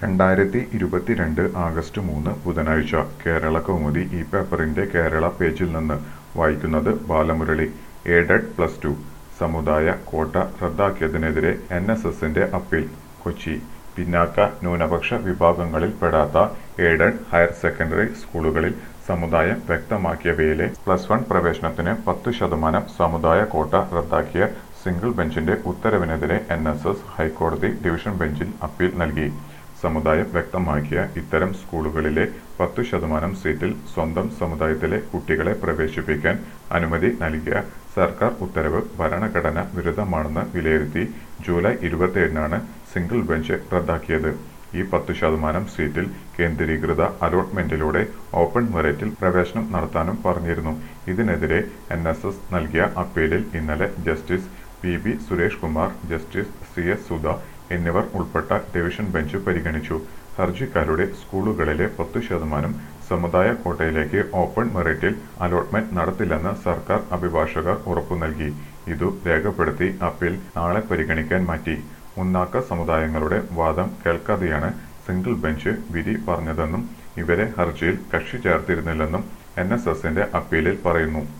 രണ്ടായിരത്തി ഇരുപത്തിരണ്ട് ആഗസ്റ്റ് മൂന്ന് ബുധനാഴ്ച കേരള കൗമുദി ഈ പേപ്പറിന്റെ കേരള പേജിൽ നിന്ന് വായിക്കുന്നത് ബാലമുരളി എയ്ഡഡ് പ്ലസ് ടു സമുദായ കോട്ട റദ്ദാക്കിയതിനെതിരെ എൻ എസ് എസിന്റെ അപ്പീൽ കൊച്ചി പിന്നാക്ക ന്യൂനപക്ഷ വിഭാഗങ്ങളിൽ പെടാത്ത എയ്ഡഡ് ഹയർ സെക്കൻഡറി സ്കൂളുകളിൽ സമുദായം വ്യക്തമാക്കിയവയിലെ പ്ലസ് വൺ പ്രവേശനത്തിന് പത്തു ശതമാനം സമുദായ കോട്ട റദ്ദാക്കിയ സിംഗിൾ ബെഞ്ചിന്റെ ഉത്തരവിനെതിരെ എൻ എസ് എസ് ഹൈക്കോടതി ഡിവിഷൻ ബെഞ്ചിൽ അപ്പീൽ നൽകി സമുദായം വ്യക്തമാക്കിയ ഇത്തരം സ്കൂളുകളിലെ പത്തു ശതമാനം സീറ്റിൽ സ്വന്തം സമുദായത്തിലെ കുട്ടികളെ പ്രവേശിപ്പിക്കാൻ അനുമതി നൽകിയ സർക്കാർ ഉത്തരവ് ഭരണഘടന വിരുദ്ധമാണെന്ന് വിലയിരുത്തി ജൂലൈ ഇരുപത്തിയേഴിനാണ് സിംഗിൾ ബെഞ്ച് റദ്ദാക്കിയത് ഈ പത്തു ശതമാനം സീറ്റിൽ കേന്ദ്രീകൃത അലോട്ട്മെന്റിലൂടെ ഓപ്പൺ മെറിറ്റിൽ പ്രവേശനം നടത്താനും പറഞ്ഞിരുന്നു ഇതിനെതിരെ എൻ എസ് എസ് നൽകിയ അപ്പീലിൽ ഇന്നലെ justice P B Suresh Kumar justice C S Sudha എന്നിവർ ഉൾപ്പെട്ട ഡിവിഷൻ ബെഞ്ച് പരിഗണിച്ചു ഹർജിക്കാരുടെ സ്കൂളുകളിലെ പത്തു ശതമാനം സമുദായ കോട്ടയിലേക്ക് ഓപ്പൺ മെറിറ്റിൽ അലോട്ട്മെന്റ് നടത്തില്ലെന്ന് സർക്കാർ അഭിഭാഷകർ ഉറപ്പു നൽകി ഇതു രേഖപ്പെടുത്തി അപ്പീൽ നാളെ പരിഗണിക്കാൻ മാറ്റി മുന്നാക്ക സമുദായങ്ങളുടെ വാദം കേൾക്കാതെയാണ് സിംഗിൾ ബെഞ്ച് വിധി പറഞ്ഞതെന്നും ഇവരെ ഹർജിയിൽ കക്ഷി ചേർത്തിരുന്നില്ലെന്നും എൻ എസ് എസിന്റെ അപ്പീലിൽ പറയുന്നു